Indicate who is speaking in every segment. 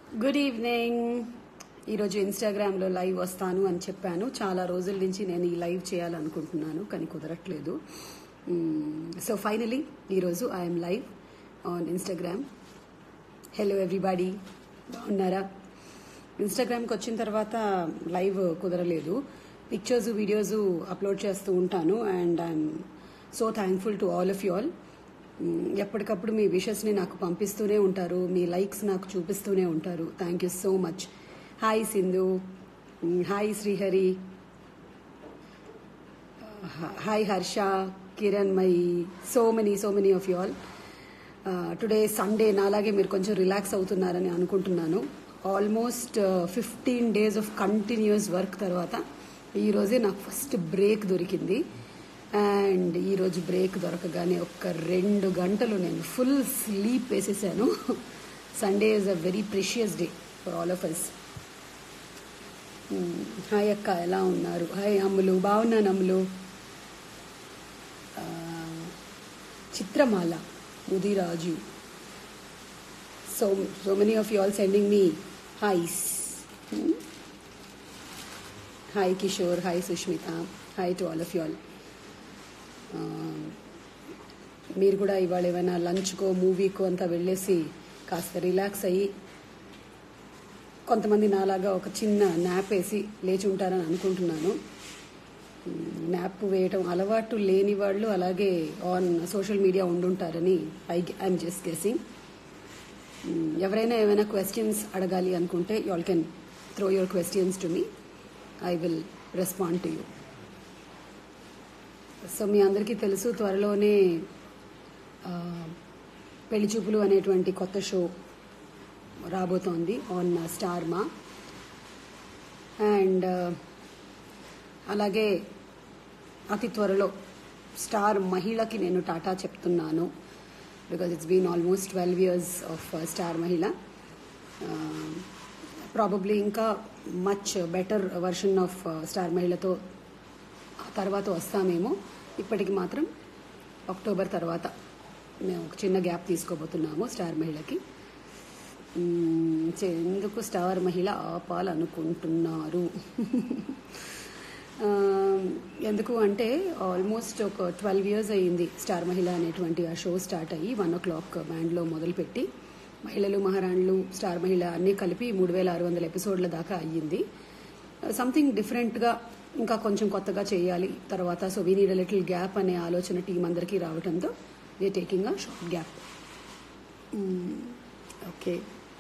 Speaker 1: Good evening ఈరోజు ఇన్స్టాగ్రామ్లో live వస్తాను అని చెప్పాను చాలా రోజుల నుంచి నేను ఈ లైవ్ చేయాలనుకుంటున్నాను కానీ కుదరట్లేదు సో ఫైనలీ ఈరోజు I'm live on Instagram hello everybody బాగున్నారా ఇన్స్టాగ్రామ్కి వచ్చిన తర్వాత లైవ్ కుదరలేదు పిక్చర్స్ వీడియోస్ అప్లోడ్ చేస్తూ ఉంటాను and I'm so thankful to all of you all ఎప్పటికప్పుడు మీ విషెస్ని నాకు పంపిస్తూనే ఉంటారు మీ లైక్స్ నాకు చూపిస్తూనే ఉంటారు thank you so much hi Sindhu hi Srihari hi Harsha Kiran my so many so many of you all today Sunday నాలాగే మీరు కొంచెం రిలాక్స్ అవుతున్నారని అనుకుంటున్నాను almost fifteen days of continuous work తర్వాత ఈరోజే నాకు ఫస్ట్ బ్రేక్ దొరికింది అండ్ ఈరోజు బ్రేక్ దొరకగానే ఒక్క రెండు గంటలు నేను ఫుల్ స్లీప్ వేసేసాను Sunday is a very precious day for all of us hi అక్క ఎలా ఉన్నారు హాయ్ అమ్ములు బాగున్నాను Ammulu Chitramala Mudiraju so so many of you all sending me hi's hi Kishore hi Sushmitha hi to all of you all మీరు కూడా ఇవాళ ఏమైనా లంచ్కో మూవీకో అంతా వెళ్ళేసి కాస్త రిలాక్స్ అయ్యి కొంతమంది నాలాగా ఒక చిన్న నాప్ వేసి లేచి ఉంటారని అనుకుంటున్నాను నాప్ వేయటం అలవాటు లేని వాళ్ళు అలాగే ఆన్ సోషల్ మీడియా ఉండుంటారని ఐ ఐఎమ్ జస్ట్ గెసింగ్ ఎవరైనా ఏమైనా క్వశ్చన్స్ అడగాలి అనుకుంటే you all can throw your questions to me I will respond to you so మీ అందరికీ తెలుసు త్వరలోనే పెళ్లి చూపులు అనేటువంటి కొత్త షో రాబోతోంది ఆన్ స్టార్ మా అండ్ అలాగే అతి త్వరలో స్టార్ మహిళకి నేను టాటా చెప్తున్నాను because it's been almost twelve years of star Mahila probably ఇంకా much better version of star మహిళతో తర్వాత వస్తామేమో ఇప్పటికి మాత్రం అక్టోబర్ తర్వాత మేము ఒక చిన్న గ్యాప్ తీసుకోబోతున్నాము స్టార్ మహిళకి ఎందుకు స్టార్ మహిళ ఆపాలనుకుంటున్నారు ఎందుకు అంటే ఆల్మోస్ట్ ఒక ట్వెల్వ్ ఇయర్స్ అయ్యింది స్టార్ మహిళ అనేటువంటి ఆ షో స్టార్ట్ అయ్యి వన్ ఓ క్లాక్ బ్యాండ్లో మొదలుపెట్టి మహిళలు మహారాణులు స్టార్ మహిళ అన్నీ కలిపి మూడు వేల ఆరు వందల ఎపిసోడ్ల దాకా అయ్యింది సంథింగ్ డిఫరెంట్గా ఇంకా కొంచెం కొత్తగా చేయాలి తర్వాత so we need little gap అనే ఆలోచన టీం అందరికీ రావడంతో we taking a short gap okay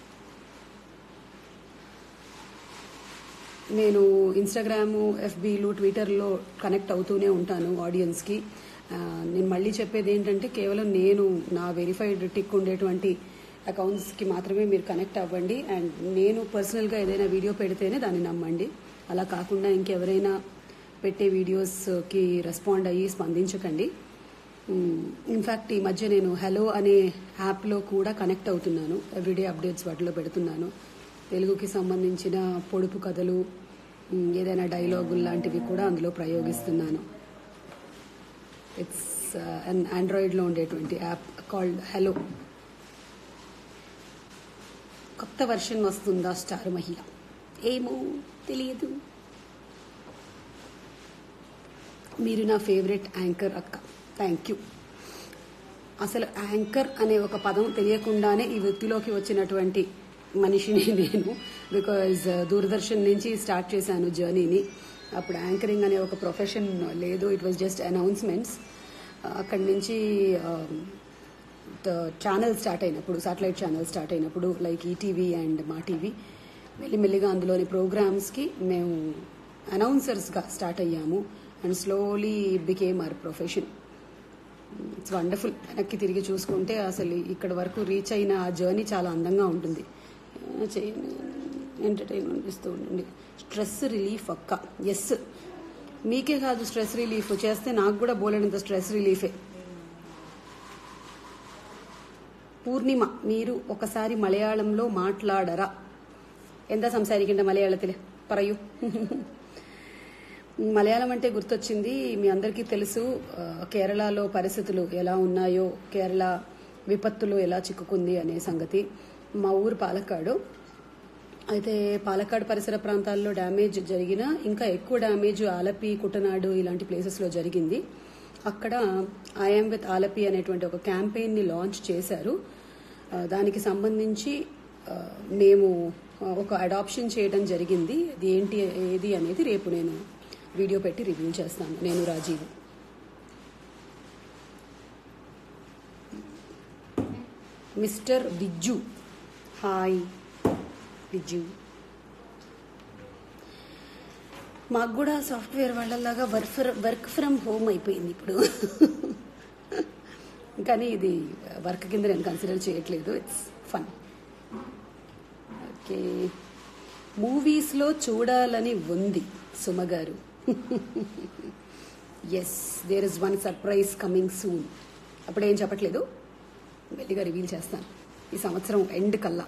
Speaker 1: నేను ఇన్స్టాగ్రాము ఎఫ్బీలు ట్విట్టర్లో కనెక్ట్ అవుతూనే ఉంటాను ఆడియన్స్కి నేను మళ్ళీ చెప్పేది ఏంటంటే కేవలం నేను నా వెరిఫైడ్ టిక్ ఉండేటువంటి అకౌంట్స్కి మాత్రమే మీరు కనెక్ట్ అవ్వండి అండ్ నేను పర్సనల్గా ఏదైనా వీడియో పెడితేనే దాన్ని నమ్మండి అలా కాకుండా ఇంకెవరైనా పెట్టే వీడియోస్కి రెస్పాండ్ అయ్యి స్పందించకండి ఇన్ఫ్యాక్ట్ ఈ మధ్య నేను హలో అనే యాప్లో కూడా కనెక్ట్ అవుతున్నాను ఎవ్రీడే అప్డేట్స్ వాటిలో పెడుతున్నాను తెలుగుకి సంబంధించిన పొడుపు కథలు ఏదైనా డైలాగులు లాంటివి కూడా అందులో ప్రయోగిస్తున్నాను ఇట్స్ అన్ ఆండ్రాయిడ్లో ఉండేటువంటి యాప్ కాల్డ్ హలో కొత్త వర్షన్ వస్తుందా స్టార్ మహిళ ఏమో తెలియదు మీరు నా ఫేవరెట్ యాంకర్ అక్క థ్యాంక్ యూ అసలు యాంకర్ అనే ఒక పదం తెలియకుండానే ఈ వృత్తిలోకి వచ్చినటువంటి మనిషిని నేను బికాజ్ దూరదర్శన్ నుంచి స్టార్ట్ చేశాను జర్నీని అప్పుడు యాంకరింగ్ అనే ఒక ప్రొఫెషన్ లేదు ఇట్ వాజ్ జస్ట్ అనౌన్స్మెంట్స్ అక్కడి నుంచి ఛానల్ స్టార్ట్ అయినప్పుడు సాటిలైట్ ఛానల్ స్టార్ట్ అయినప్పుడు like ETV and Maa TV మెల్లిమెల్లిగా అందులోని ప్రోగ్రామ్స్కి మేము అనౌన్సర్స్గా స్టార్ట్ అయ్యాము and slowly became our profession it's wonderful వెనక్కి తిరిగి చూసుకుంటే అసలు ఇక్కడ వరకు రీచ్ అయిన ఆ జర్నీ చాలా అందంగా ఉంటుంది ఎంటర్టైన్మెంట్ ఇస్తూ ఉండండి స్ట్రెస్ రిలీఫ్ అక్క ఎస్ మీకే కాదు స్ట్రెస్ రిలీఫ్ చేస్తే నాకు కూడా బోలేనంత స్ట్రెస్ రిలీఫే പൂർണിമ మీరు ఒకసారి మలయాళంలో మాట్లాడరా എന്താ സംസാരിക്കേണ്ട മലയാളത്തിൽ പറയൂ మలయాళం అంటే గుర్తొచ్చింది మీ అందరికీ తెలుసు ఆ, కేరళలో పరిస్థితులు ఎలా ఉన్నాయో కేరళ విపత్తులు ఎలా చిక్కుకుంది అనే సంగతి మా ఊరు పాలక్కాడు అయితే పాలక్కాడ్ పరిసర ప్రాంతాల్లో డ్యామేజ్ జరిగిన ఇంకా ఎక్కువ డ్యామేజ్ ఆలపి కుట్టనాడు ఇలాంటి ప్లేసెస్లో జరిగింది అక్కడ ఐఎమ్ విత్ ఆలపి అనేటువంటి ఒక క్యాంపెయిన్ని లాంచ్ చేశారు ఆ, దానికి సంబంధించి ఆ, మేము ఆ, ఒక అడాప్షన్ చేయడం జరిగింది అది ఏంటి ఏది అనేది రేపు నేను వీడియో పెట్టి రివ్యూ చేస్తాను నేను రాజీవ్ మిస్టర్ విజ్జు హాయ్ విజ్జు మాకు కూడా సాఫ్ట్వేర్ వాళ్ళలాగా work for work from home అయిపోయింది ఇప్పుడు కానీ ఇది వర్క్ కింద నేను కన్సిడర్ చేయట్లేదు ఇట్స్ ఫన్ ఓకే మూవీస్లో చూడాలని ఉంది Suma garu yes there is one surprise coming soon అప్పుడేం చెప్పట్లేదు మెల్లిగా రివీల్ చేస్తాను ఈ సంవత్సరం ఎండ్ కల్లా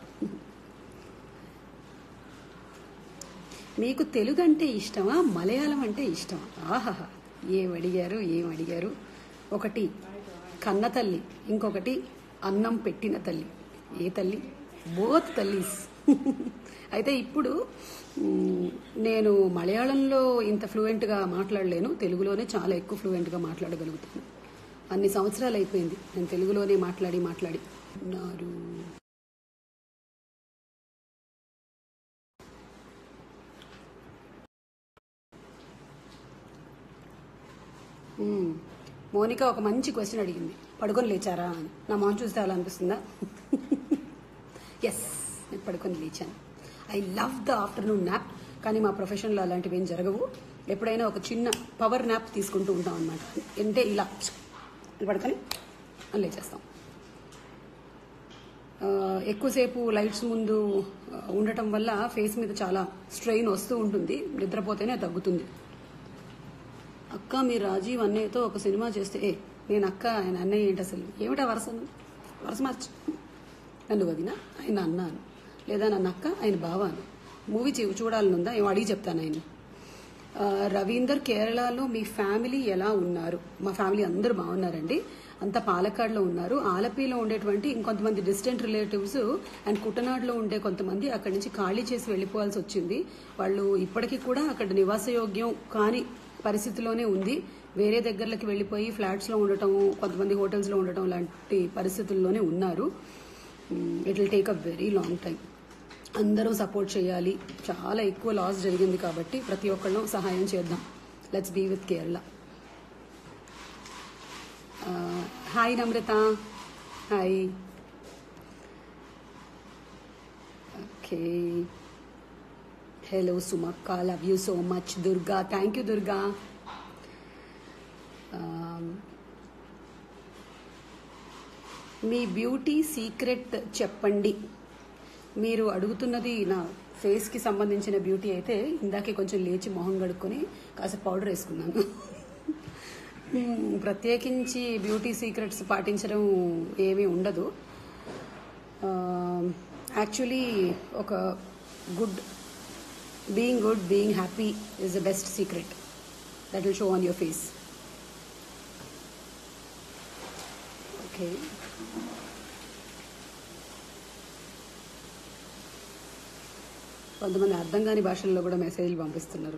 Speaker 1: మీకు తెలుగు అంటే ఇష్టమా మలయాళం అంటే ఇష్టమా ఆహాహా ఏం అడిగారు ఏం అడిగారు ఒకటి కన్న తల్లి ఇంకొకటి అన్నం పెట్టిన తల్లి ఏ తల్లి బోత్ తల్లీస్ అయితే ఇప్పుడు మ్, నేను మలయాళంలో ఇంత ఫ్లూయెంట్గా మాట్లాడలేను తెలుగులోనే చాలా ఎక్కువ ఫ్లూయెంట్గా మాట్లాడగలుగుతాను అన్ని సంవత్సరాలు అయిపోయింది నేను తెలుగులోనే మాట్లాడి మాట్లాడి ఉన్నారు మ్మ్. మోనిక ఒక మంచి క్వశ్చన్ అడిగింది పడుకొని లేచారా అని నా మొహం చూస్తే అలా అనిపిస్తుందా ఎస్ నేను పడుకొని లేచాను I love the afternoon nap కానీ మా ప్రొఫెషన్లో అలాంటివి ఏం జరగవు ఎప్పుడైనా ఒక చిన్న పవర్ నాప్ తీసుకుంటూ ఉంటాం అనమాట అంటే ఇలా ఇలా పడుకొని అని లేచేస్తాం ఆ, ఎక్కువసేపు లైట్స్ ముందు ఆ, ఉండటం వల్ల ఫేస్ మీద చాలా స్ట్రెయిన్ వస్తూ ఉంటుంది నిద్రపోతేనే తగ్గుతుంది అక్క మీరు రాజీవ్ అన్నయ్యతో ఒక సినిమా చేస్తే ఏ నేను అక్క ఆయన అన్నయ్య ఏంటి అసలు ఏమిటా వరసను వరస మార్చు నన్ను వదిన ఆయన అన్నాను లేదా నన్ను అక్క ఆయన బావాను మూవీ చూ చూడాలని ఉందా ఏమో అడిగి చెప్తాను ఆయన ఆ, రవీందర్ కేరళలో మీ ఫ్యామిలీ ఎలా ఉన్నారు మా ఫ్యామిలీ అందరూ బాగున్నారండి అంతా పాలక్కాడ్లో ఉన్నారు ఆలపీలో ఉండేటువంటి ఇంకొంతమంది డిస్టెంట్ రిలేటివ్స్ అండ్ కుట్టనాడులో ఉండే కొంతమంది అక్కడి నుంచి ఖాళీ చేసి వెళ్ళిపోవాల్సి వచ్చింది వాళ్ళు ఇప్పటికీ కూడా అక్కడ నివాసయోగ్యం కాని పరిస్థితిలోనే ఉంది వేరే దగ్గరలకి వెళ్ళిపోయి ఫ్లాట్స్లో ఉండటం కొంతమంది హోటల్స్లో ఉండటం లాంటి పరిస్థితుల్లోనే ఉన్నారు it will take a very long time అందరూ సపోర్ట్ చేయాలి చాలా ఎక్కువ లాస్ జరిగింది కాబట్టి ప్రతి ఒక్కళ్ళం సహాయం చేద్దాం let's be with Kerala hi Namrata hi okay hello సుమక్క love you so much Durga thank you Durga మీ బ్యూటీ సీక్రెట్ చెప్పండి మీరు అడుగుతున్నది నా ఫేస్కి సంబంధించిన బ్యూటీ అయితే ఇందాకే కొంచెం లేచి మొహం కడుక్కొని కాస్త పౌడర్ వేసుకున్నాను మ్మ్, ప్రత్యేకించి బ్యూటీ సీక్రెట్స్ పాటించడం ఏమీ ఉండదు యాక్చువల్లీ ఒక good being good being happy is the best secret that will show on your face okay కొంతమంది అర్థం కాని భాషల్లో కూడా మెసేజ్లు పంపిస్తున్నారు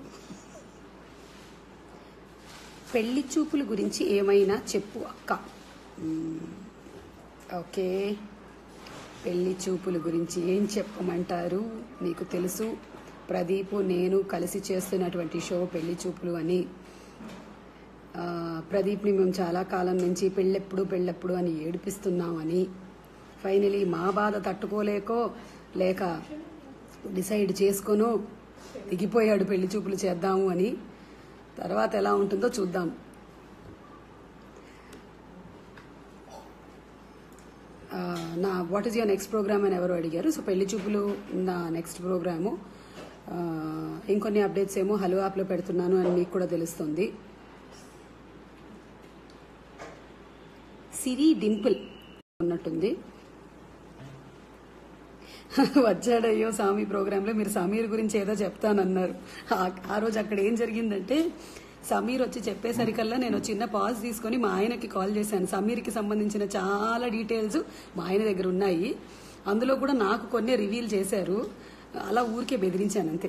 Speaker 1: పెళ్లి చూపుల గురించి ఏమైనా చెప్పు అక్క మ్మ్. ఓకే పెళ్లి చూపుల గురించి ఏం చెప్పమంటారు మీకు తెలుసు ప్రదీప్ నేను కలిసి చేస్తున్నటువంటి షో పెళ్లి చూపులు అని ఆ, ప్రదీప్ని మేము చాలా కాలం నుంచి పెళ్ళెప్పుడు పెళ్ళెప్పుడు అని ఏడిపిస్తున్నామని ఫైనలీ మా బాధ తట్టుకోలేకో లేక డిసైడ్ చేసుకొనో దిగిపోయాడు పెళ్లి చూపులు చేద్దాము అని తర్వాత ఎలా ఉంటుందో చూద్దాం ఆ, నా what is your next programme అని ఎవరు అడిగారు సో పెళ్లి చూపులు నా నెక్స్ట్ ప్రోగ్రాము ఆ, ఇంకొన్ని అప్డేట్స్ ఏమో హలో యాప్లో పెడుతున్నాను అని మీకు కూడా తెలుస్తుంది సిరి డింపుల్ ఉన్నట్టుంది వచ్చాడయ్యో సామి ప్రోగ్రాంలో మీరు సమీర్ గురించి ఏదో చెప్తానన్నారు ఆ- ఆ రోజు అక్కడ ఏం జరిగిందంటే సమీర్ వచ్చి చెప్పేసరికల్లా నేను చిన్న పాజ్ తీసుకొని మా ఆయనకి కాల్ చేశాను సమీర్కి సంబంధించిన చాలా డీటెయిల్స్ మా ఆయన దగ్గర ఉన్నాయి అందులో కూడా నాకు కొన్ని రివీల్ చేశారు అలా ఊరికే బెదిరించాను అంతే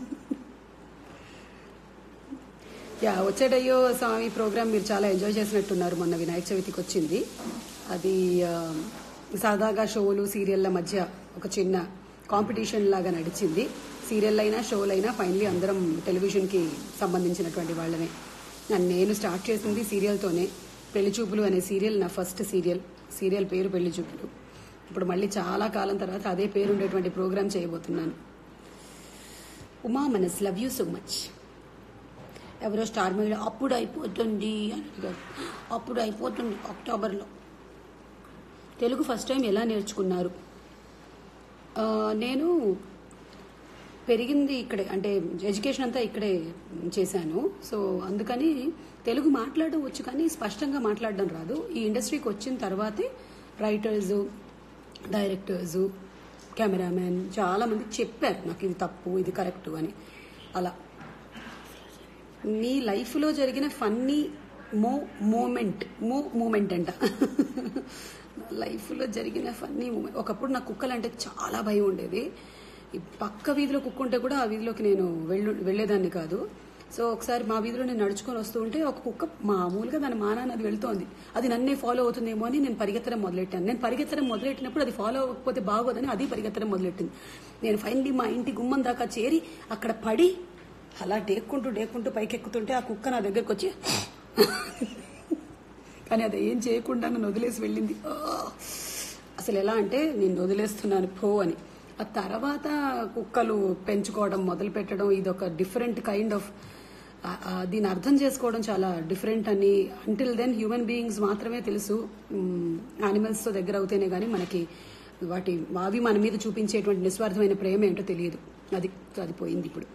Speaker 1: యా వచ్చేటయ్యో స్వామి ప్రోగ్రామ్ మీరు చాలా ఎంజాయ్ చేసినట్టున్నారు మొన్న వినాయక చవితికి వచ్చింది అది ఆ, సరదాగా షోలు సీరియళ్ళ మధ్య ఒక చిన్న కాంపిటీషన్ లాగా నడిచింది సీరియల్ అయినా షోలు అయినా ఫైనలీ అందరం టెలివిజన్కి సంబంధించినటువంటి వాళ్ళమే అండ్ నేను స్టార్ట్ చేసింది సీరియల్తోనే పెళ్లి చూపులు అనే సీరియల్ నా ఫస్ట్ సీరియల్ సీరియల్ పేరు పెళ్లి చూపులు ఇప్పుడు మళ్ళీ చాలా కాలం తర్వాత అదే పేరు ఉండేటువంటి ప్రోగ్రామ్ చేయబోతున్నాను Uma Manas love you so much ఎవరో స్టార్ మీద అప్పుడు అయిపోతుంది అని అడిగారు అప్పుడు అయిపోతుంది అక్టోబర్లో తెలుగు ఫస్ట్ టైం ఎలా నేర్చుకున్నారు ఆ, నేను పెరిగింది ఇక్కడే అంటే ఎడ్యుకేషన్ అంతా ఇక్కడే చేశాను సో అందుకని తెలుగు మాట్లాడడం వచ్చు కానీ స్పష్టంగా మాట్లాడడం రాదు ఈ ఇండస్ట్రీకి వచ్చిన తర్వాతే రైటర్స్ డైరెక్టర్స్ కెమెరామెన్ చాలా మంది చెప్పారు నాకు ఇది తప్పు ఇది కరెక్ట్ అని అలా నీ లైఫ్లో జరిగిన ఫన్నీ మో మూమెంట్ మో మూమెంట్ అంట లైఫ్లో జరిగిన ఫన్నీ మూమెంట్ ఒకప్పుడు నాకు కుక్కలు అంటే చాలా భయం ఉండేది ఈ పక్క వీధిలో కుక్క ఉంటే కూడా ఆ వీధిలోకి నేను వెళ్ళు వెళ్ళేదాన్ని కాదు సో ఒకసారి మా వీధిలో నేను నడుచుకొని వస్తూ ఉంటే ఒక కుక్క మామూలుగా దాని మానాన్ని అది వెళ్తోంది అది నన్నే ఫాలో అవుతుందేమో అని నేను పరిగెత్తడం మొదలెట్టాను నేను పరిగెత్తడం మొదలెట్టినప్పుడు అది ఫాలో అవ్వకపోతే బాగోదని అది పరిగెత్తడం మొదలెట్టింది నేను ఫైనలీ మా ఇంటి గుమ్మం దాకా చేరి అక్కడ పడి అలా డేక్కుంటూ డేక్కుంటూ పైకెక్కుతుంటే ఆ కుక్క నా దగ్గరకు వచ్చి కానీ అది ఏం చేయకుండా నన్ను వదిలేసి వెళ్ళింది ఆ! అసలు ఎలా అంటే నేను వదిలేస్తున్నాను పో అని ఆ తర్వాత కుక్కలు పెంచుకోవడం మొదలు పెట్టడం ఇది ఒక డిఫరెంట్ కైండ్ ఆఫ్ దీన్ని అర్థం చేసుకోవడం చాలా డిఫరెంట్ అని అంటిల్ దెన్ హ్యూమన్ బీయింగ్స్ మాత్రమే తెలుసు యానిమల్స్తో దగ్గర అవుతేనే కానీ మనకి వాటి అవి మన మీద చూపించేటువంటి నిస్వార్థమైన ప్రేమ ఏంటో తెలియదు అది అది పోయింది ఇప్పుడు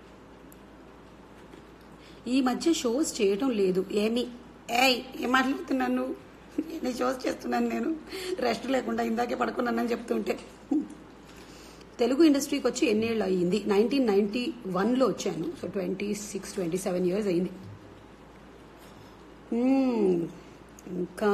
Speaker 1: ఈ మధ్య షోస్ చేయటం లేదు ఏమి ఏయ్ ఏం మాట్లాడుతున్నాను ఎన్ని షోస్ చేస్తున్నాను నేను రెస్ట్ లేకుండా ఇందాకే పడుకున్నానని చెప్తుంటే తెలుగు ఇండస్ట్రీకి వచ్చి ఎన్నేళ్ళు అయ్యింది నైన్టీన్ నైన్టీ వన్లో వచ్చాను so twenty six twenty seven years అయింది మ్మ్. ఇంకా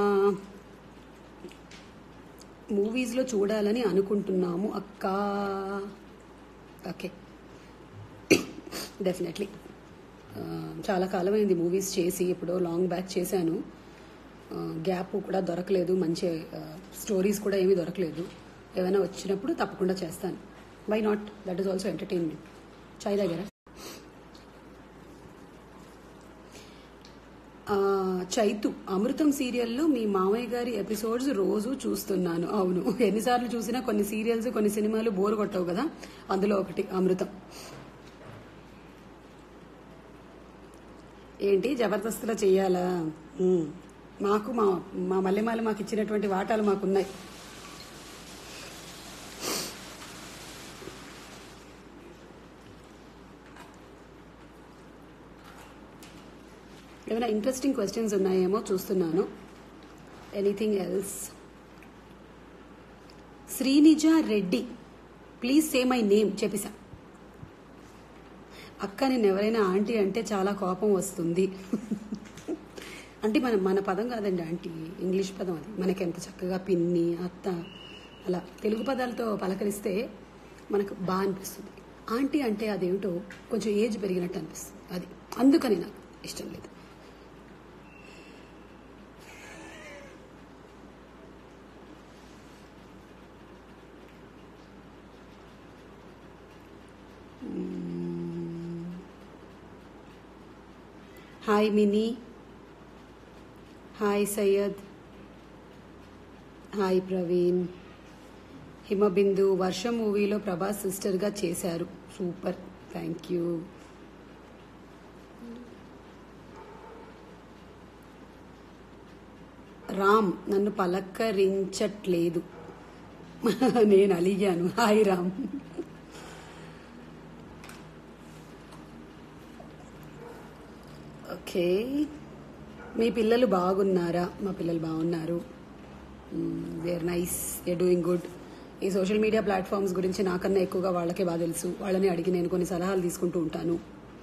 Speaker 1: మూవీస్లో చూడాలని అనుకుంటున్నాము అక్క ఓకే డెఫినెట్లీ చాలా కాలమైంది మూవీస్ చేసి ఎప్పుడో లాంగ్ బ్యాక్ చేశాను గ్యాప్ కూడా దొరకలేదు మంచి స్టోరీస్ కూడా ఏమీ దొరకలేదు ఏమైనా వచ్చినప్పుడు తప్పకుండా చేస్తాను why not that is also entertainment చాయ్ దగ్గర ఆ, చైతు అమృతం సీరియల్లో మీ మామయ్య గారి ఎపిసోడ్స్ రోజు చూస్తున్నాను అవును ఎన్నిసార్లు చూసినా కొన్ని సీరియల్స్ కొన్ని సినిమాలు బోర్ కొట్టవు కదా అందులో ఒకటి అమృతం ఏంటి జబర్దస్త్లో చెయ్యాలా ఉమ్. మాకు మా మా మల్లెమాల మాకు ఇచ్చినటువంటి వాటాలు మాకున్నాయి ఏమైనా ఇంట్రెస్టింగ్ క్వశ్చన్స్ ఉన్నాయేమో చూస్తున్నాను anything else Sreenija Reddy please say my name చెప్పేసా అక్క నేను ఎవరైనా ఆంటీ అంటే చాలా కోపం వస్తుంది అంటే మన మన పదం కాదండి ఆంటీ ఇంగ్లీష్ పదం అది మనకి ఎంత చక్కగా పిన్ని అత్త అలా తెలుగు పదాలతో పలకరిస్తే మనకు బాగా అనిపిస్తుంది ఆంటీ అంటే అదేమిటో కొంచెం ఏజ్ పెరిగినట్టు అనిపిస్తుంది అది అందుకని నాకు ఇష్టం లేదు hi Mini hi Syed hi Praveen Himabindu Varsham మూవీలో ప్రభాస్ సిస్టర్గా చేశారు సూపర్ థ్యాంక్ యూ రామ్ నన్ను పలకరించట్లేదు నేను అలిగాను హాయ్ రామ్ ఓకే మీ పిల్లలు బాగున్నారా మా పిల్లలు బాగున్నారు where nice they doing good ఈ సోషల్ మీడియా ప్లాట్ఫామ్స్ గురించి నాకన్నా ఎక్కువగా వాళ్ళకే బాగా తెలుసు వాళ్ళని అడిగి నేను కొన్ని సలహాలు తీసుకుంటూ ఉంటాను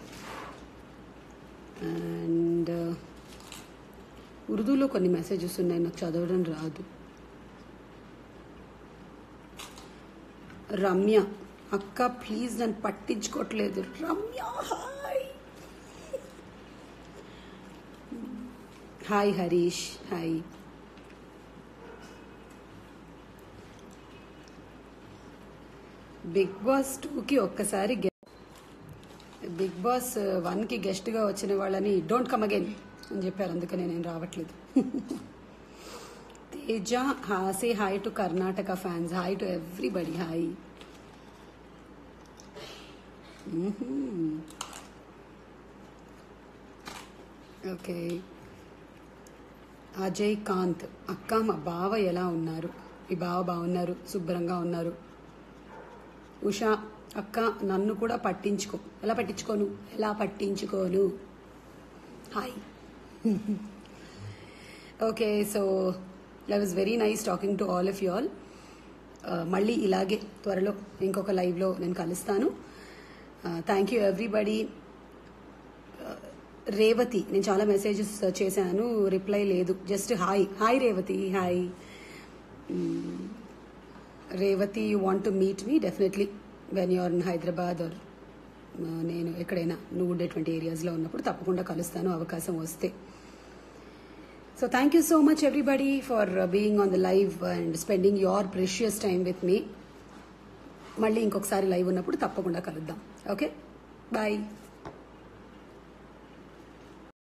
Speaker 1: అండ్ ఉర్దూలో కొన్ని మెసేజెస్ ఉన్నాయి నాకు చదవడం రాదు రమ్య అక్క ప్లీజ్ నన్ను పట్టించుకోవట్లేదు Ramya hi hi Harish hi Bigg Boss టూకి ఒక్కసారి గె- బిగ్ బాస్ వన్కి గెస్ట్గా వచ్చిన వాళ్ళని డోంట్ కమ్ అగైన్ అని చెప్పారు అందుకనే నేను రావట్లేదు తేజ హాసే hi to Karnataka fans hi to everybody hi okay Ajay Kanth అక్క మా బావ ఎలా ఉన్నారు మీ బావ బాగున్నారు శుభ్రంగా ఉన్నారు ఉషా అక్క నన్ను కూడా పట్టించుకో ఎలా పట్టించుకోను ఎలా పట్టించుకోను hi okay so I was very nice talking to all of you all మళ్ళీ ఇలాగే త్వరలో ఇంకొక లైవ్లో నేను కలుస్తాను థ్యాంక్ యూ ఎవ్రీబడి రేవతి నేను చాలా మెసేజెస్ చేశాను రిప్లై లేదు just hi hi Revathi hi Revathi you want to meet me definitely when you're in Hyderabad or నేను ఎక్కడైనా నువ్వు ఉండేటువంటి ఏరియాస్లో ఉన్నప్పుడు తప్పకుండా కలుస్తాను అవకాశం వస్తే so thank you so much everybody for being on the live and spending your precious time with me మళ్ళీ ఇంకొకసారి లైవ్ ఉన్నప్పుడు తప్పకుండా కలుద్దాం ఓకే బాయ్